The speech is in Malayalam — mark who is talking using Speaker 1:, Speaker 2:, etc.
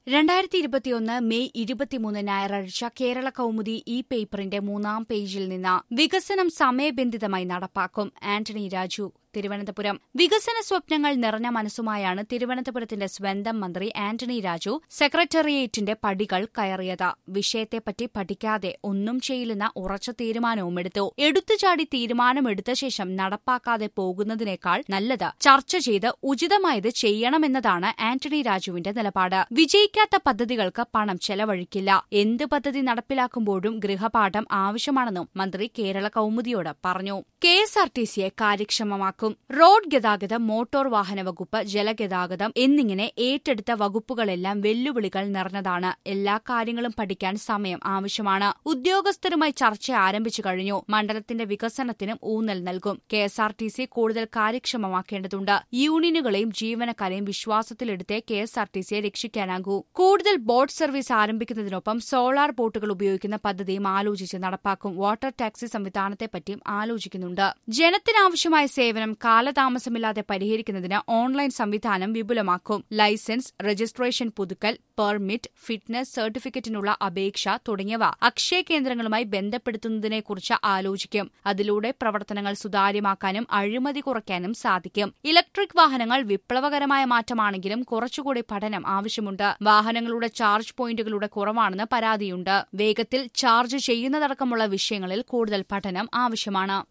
Speaker 1: രണ്ടായിരത്തി ഇരുപത്തിയൊന്ന് മെയ് ഇരുപത്തിമൂന്ന് ഞായറാഴ്ച കേരള കൗമുദി ഈ പേപ്പറിന്റെ മൂന്നാം പേജിൽ നിന്ന് വികസനം സമയബന്ധിതമായി നടപ്പാക്കും ആന്റണി രാജു തിരുവനന്തപുരം വികസന സ്വപ്നങ്ങൾ നിറഞ്ഞ മനസ്സുമായാണ് തിരുവനന്തപുരത്തിന്റെ സ്വന്തം മന്ത്രി ആന്റണി രാജു സെക്രട്ടേറിയറ്റിന്റെ പടികൾ കയറിയത് വിഷയത്തെപ്പറ്റി പഠിക്കാതെ ഒന്നും ചെയ്യില്ലെന്ന ഉറച്ച തീരുമാനവും എടുത്തു എടുത്തുചാടി തീരുമാനമെടുത്ത ശേഷം നടപ്പാക്കാതെ പോകുന്നതിനേക്കാൾ നല്ലത് ചർച്ച ചെയ്ത് ഉചിതമായത് ചെയ്യണമെന്നതാണ് ആന്റണി രാജുവിന്റെ നിലപാട് വിജയിക്കാത്ത പദ്ധതികൾക്ക് പണം ചെലവഴിക്കില്ല എന്ത് പദ്ധതി നടപ്പിലാക്കുമ്പോഴും ഗൃഹപാഠം ആവശ്യമാണെന്നും മന്ത്രി കേരള കൌമുദിയോട് പറഞ്ഞു കെ എസ് ആർ ടി സിയെ കാര്യക്ഷമമാക്കും റോഡ് ഗതാഗതം മോട്ടോർ വാഹന വകുപ്പ് ജലഗതാഗതം എന്നിങ്ങനെ ഏറ്റെടുത്ത വകുപ്പുകളെല്ലാം വെല്ലുവിളികൾ നിറഞ്ഞതാണ് എല്ലാ കാര്യങ്ങളും പഠിക്കാൻ സമയം ആവശ്യമാണ് ഉദ്യോഗസ്ഥരുമായി ചർച്ച ആരംഭിച്ചു കഴിഞ്ഞു മണ്ഡലത്തിന്റെ വികസനത്തിനും ഊന്നൽ നൽകും K S R T C കൂടുതൽ കാര്യക്ഷമമാക്കേണ്ടതുണ്ട് യൂണിയനുകളെയും ജീവനക്കാരെയും വിശ്വാസത്തിലെടുത്തേ കെ എസ് ആർ ടി സിയെ രക്ഷിക്കാനാകൂ കൂടുതൽ ബോട്ട് സർവീസ് ആരംഭിക്കുന്നതിനൊപ്പം സോളാർ ബോട്ടുകൾ ഉപയോഗിക്കുന്ന പദ്ധതിയും ആലോചിച്ച് നടപ്പാക്കും വാട്ടർ ടാക്സി സംവിധാനത്തെപ്പറ്റിയും ആലോചിക്കുന്നുണ്ട് ജനത്തിനാവശ്യമായ സേവനം കാലതാമസമില്ലാതെ പരിഹരിക്കുന്നതിന് ഓൺലൈൻ സംവിധാനം വിപുലമാക്കും ലൈസൻസ് രജിസ്ട്രേഷൻ പുതുക്കൽ പെർമിറ്റ് ഫിറ്റ്നസ് സർട്ടിഫിക്കറ്റിനുള്ള അപേക്ഷ തുടങ്ങിയവ അക്ഷയ കേന്ദ്രങ്ങളുമായി ബന്ധപ്പെടുത്തുന്നതിനെക്കുറിച്ച് ആലോചിക്കും അതിലൂടെ പ്രവർത്തനങ്ങൾ സുതാര്യമാക്കാനും അഴിമതി കുറയ്ക്കാനും സാധിക്കും ഇലക്ട്രിക് വാഹനങ്ങൾ വിപ്ലവകരമായ മാറ്റമാണെങ്കിലും കുറച്ചുകൂടി പഠനം ആവശ്യമുണ്ട് വാഹനങ്ങളുടെ ചാർജ് പോയിന്റുകളുടെ കുറവാണെന്ന് പരാതിയുണ്ട് വേഗത്തിൽ ചാർജ് ചെയ്യുന്നതടക്കമുള്ള വിഷയങ്ങളിൽ കൂടുതൽ പഠനം ആവശ്യമാണ്